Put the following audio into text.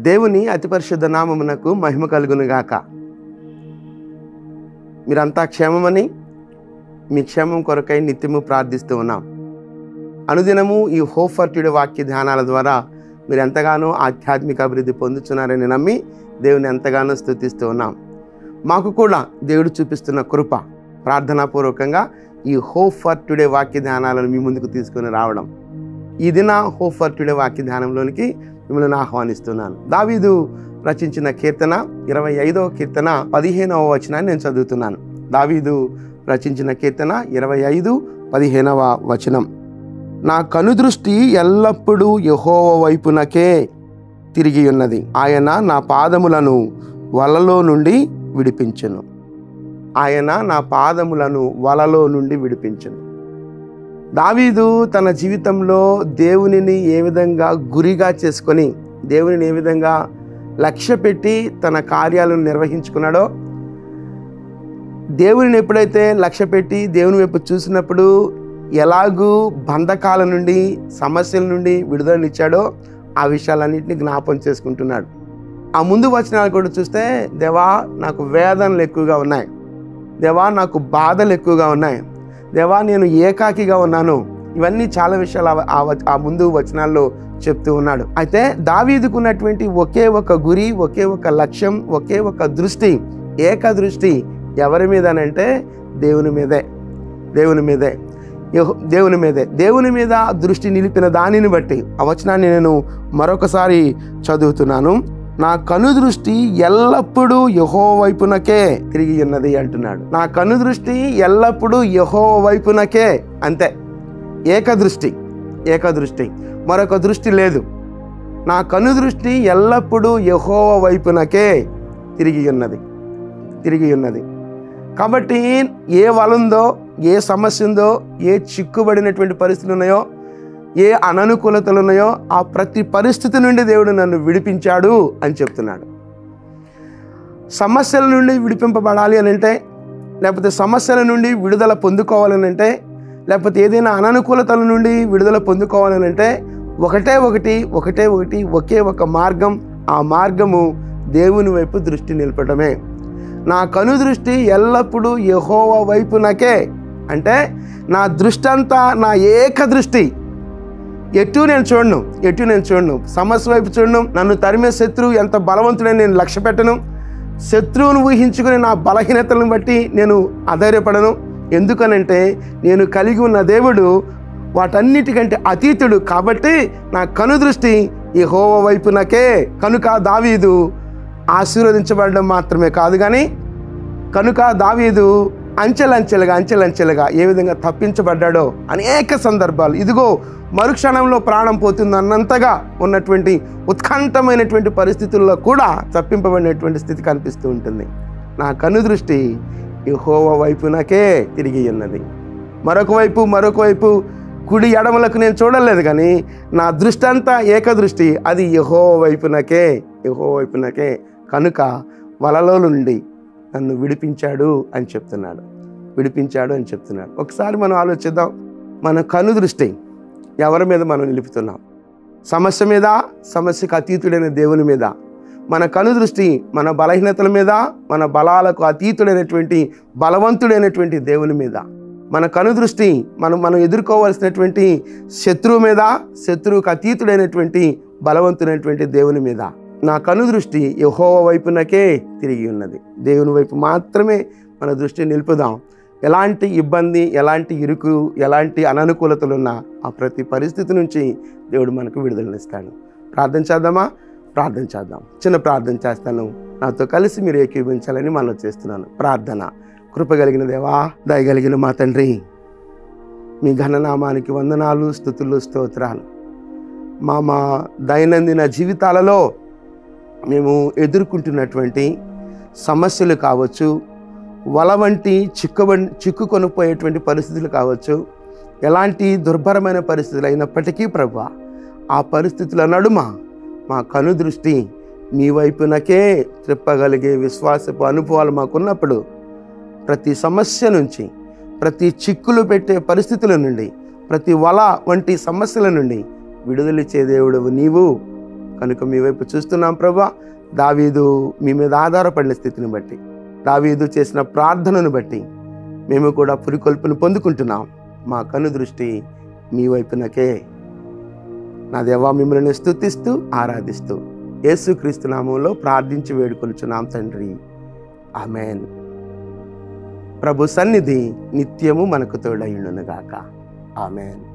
దేవుని అతి పరిశుద్ధ నామమునకు మహిమ కలుగును గాక మీరంతా క్షేమమని మీ క్షేమం కొరకై నిత్యము ప్రార్థిస్తూ ఉన్నాం అనుదినము ఈ హోప్ ఫర్ టుడే వాక్య ధ్యానాల ద్వారా మీరు ఎంతగానో ఆధ్యాత్మిక అభివృద్ధి పొందుతున్నారని నమ్మి దేవుని ఎంతగానో స్థుతిస్తూ ఉన్నాం మాకు కూడా దేవుడు చూపిస్తున్న కృప ప్రార్థనాపూర్వకంగా ఈ హోప్ ఫర్ టుడే వాక్య ధ్యానాలను మీ ముందుకు తీసుకొని రావడం ఈ దిన హోప్ ఫర్ టుడే వాక్య ధ్యానంలోనికి మిమ్మల్ని ఆహ్వానిస్తున్నాను దావీదు రచించిన కీర్తన ఇరవై ఐదవ కీర్తన పదిహేనవ వచనాన్ని నేను చదువుతున్నాను దావీదు రచించిన కీర్తన ఇరవై ఐదు పదిహేనవ వచనం నా కనుదృష్టి ఎల్లప్పుడూ యహోవ వైపునకే తిరిగి ఉన్నది ఆయన నా పాదములను వలలో నుండి విడిపించును ఆయన నా పాదములను వలలో నుండి విడిపించును దావీదు తన జీవితంలో దేవునిని ఏ విధంగా గురిగా చేసుకొని దేవునిని ఏ విధంగా లక్ష్య పెట్టి తన కార్యాలను నిర్వహించుకున్నాడో దేవునిని ఎప్పుడైతే లక్ష్య పెట్టి దేవుని వైపు చూసినప్పుడు ఎలాగూ బంధకాల నుండి సమస్యల నుండి విడుదలనిచ్చాడో ఆ విషయాలన్నింటినీ జ్ఞాపం చేసుకుంటున్నాడు ఆ ముందు వచనాలు కూడా చూస్తే దేవా నాకు వేదనలు ఎక్కువగా ఉన్నాయి దేవా నాకు బాధలు ఎక్కువగా ఉన్నాయి దేవా నేను ఏకాకిగా ఉన్నాను ఇవన్నీ చాలా విషయాలు ఆ- ఆ వ- ఆ ముందు వచనాల్లో చెప్తూ ఉన్నాడు అయితే దావీదుకున్నటువంటి ఒకే ఒక గురి ఒకే ఒక లక్ష్యం ఒకే ఒక దృష్టి ఏక దృష్టి ఎవరి మీదనంటే దేవుని మీదే దేవుని మీదే యెహో- దేవుని మీదే దేవుని మీద దృష్టి నిలిపిన దానిని బట్టి ఆ వచనాన్ని నేను మరొకసారి చదువుతున్నాను నా కను దృష్టి ఎల్లప్పుడూ యహో వైపునకే తిరిగి ఉన్నది అంటున్నాడు నా కను దృష్టి ఎల్లప్పుడూ యహో వైపునకే అంతే ఏకదృష్టి ఏకదృష్టి మరొక దృష్టి లేదు నా కను దృష్టి ఎల్లప్పుడూ యహోవ వైపునకే తిరిగి ఉన్నది తిరిగి ఉన్నది కాబట్టి ఏ వలుందో ఏ సమస్య ఉందో ఏ చిక్కుబడినటువంటి పరిస్థితులు ఉన్నాయో ఏ అననుకూలతలు ఉన్నాయో ఆ ప్రతి పరిస్థితి నుండి దేవుడు నన్ను విడిపించాడు అని చెప్తున్నాడు సమస్యల నుండి విడిపింపబడాలి అని అంటే లేకపోతే సమస్యల నుండి విడుదల పొందుకోవాలని అంటే లేకపోతే ఏదైనా అననుకూలతల నుండి విడుదల పొందుకోవాలని అంటే ఒకటే ఒకటి ఒకటే ఒకటి ఒకే ఒక మార్గం ఆ మార్గము దేవుని వైపు దృష్టి నిలపడమే నా కను దృష్టి ఎల్లప్పుడూ యహోవ వైపునకే అంటే నా దృష్టి అంతా నా ఏక దృష్టి ఎటు నేను చూడను ఎటు నేను చూడను సమస్య వైపు చూడను నన్ను తరిమే శత్రువు ఎంత బలవంతుడని నేను లక్ష్య పెట్టను శత్రువును ఊహించుకుని నా బలహీనతలను బట్టి నేను అధైర్యపడను ఎందుకనంటే నేను కలిగి ఉన్న దేవుడు వాటన్నిటికంటే అతీతుడు కాబట్టి నా కనుదృష్టి ఈ హోవ వైపునకే కనుక దావీదు ఆశీర్వదించబడడం మాత్రమే కాదు కానీ కనుక దావీదు అంచెలంచెలుగా అంచెలంచెలుగా ఏ విధంగా తప్పించబడ్డాడో అనేక సందర్భాలు ఇదిగో మరుక్షణంలో ప్రాణం పోతుంది అన్నంతగా ఉన్నటువంటి ఉత్కంఠమైనటువంటి పరిస్థితుల్లో కూడా తప్పింపబడినటువంటి స్థితి కనిపిస్తూ ఉంటుంది నా కనుదృష్టి యెహోవ వైపునకే తిరిగి ఉన్నది మరొక వైపు మరొక వైపు కుడి ఎడమలకు నేను చూడలేదు కానీ నా దృష్టి అంతా ఏకదృష్టి అది యహో వైపునకే యహో వైపునకే కనుక వలలో నుండి నన్ను విడిపించాడు అని చెప్తున్నాడు విడిపించాడు అని చెప్తున్నాడు ఒకసారి మనం ఆలోచిద్దాం మన కను దృష్టి ఎవరి మీద మనం నిలుపుతున్నాం సమస్య మీద సమస్యకు అతీతుడైన దేవుని మీద మన కను దృష్టి మన బలహీనతల మీద మన బలాలకు అతీతుడైనటువంటి బలవంతుడైనటువంటి దేవుని మీద మన కను దృష్టి మనం మనం ఎదుర్కోవాల్సినటువంటి శత్రువు మీద శత్రువుకు అతీతుడైనటువంటి బలవంతుడైనటువంటి దేవుని మీద నా కను దృష్టి యహోవ వైపునకే తిరిగి ఉన్నది దేవుని వైపు మాత్రమే మన దృష్టి నిలుపుదాం ఎలాంటి ఇబ్బంది ఎలాంటి ఇరుకు ఎలాంటి అననుకూలతలు ఉన్నా ఆ ప్రతి పరిస్థితి నుంచి దేవుడు మనకు విడుదలనిస్తాడు ప్రార్థన చేద్దామా ప్రార్థన చేద్దాం చిన్న ప్రార్థన చేస్తాను నాతో కలిసి మీరు ఏకీభవించాలని మనం చేస్తున్నాను ప్రార్థన కృప కలిగిన దేవా దయగలిగిన మా తండ్రి మీ ఘననామానికి వందనాలు స్థుతులు స్తోత్రాలు మా మా దైనందిన జీవితాలలో మేము ఎదుర్కొంటున్నటువంటి సమస్యలు కావచ్చు వల వంటి చిక్కుబ చిక్కుకొనిపోయేటువంటి పరిస్థితులు కావచ్చు ఎలాంటి దుర్భరమైన పరిస్థితులు అయినప్పటికీ ప్రభు ఆ పరిస్థితుల నడుమ మా కను దృష్టి మీ వైపునకే త్రిప్పగలిగే విశ్వాసపు అనుభవాలు మాకున్నప్పుడు ప్రతి సమస్య నుంచి ప్రతి చిక్కులు పెట్టే పరిస్థితుల నుండి ప్రతి వల వంటి సమస్యల నుండి విడుదలిచ్చే దేవుడవు నీవు కనుక మీ వైపు చూస్తున్నాం ప్రభా దావీదు మీ మీద ఆధారపడిన స్థితిని బట్టి దావీదు చేసిన ప్రార్థనను బట్టి మేము కూడా పురికొల్పును పొందుకుంటున్నాం మా కను దృష్టి మీ వైపునకే నా దేవా మిమ్మల్ని స్తుతిస్తూ ఆరాధిస్తూ యేసుక్రీస్తు నామంలో ప్రార్థించి వేడుకొనుచున్నాం తండ్రి ఆమెన్ ప్రభు సన్నిధి నిత్యము మనకు తోడయుండునుగాక ఆమెన్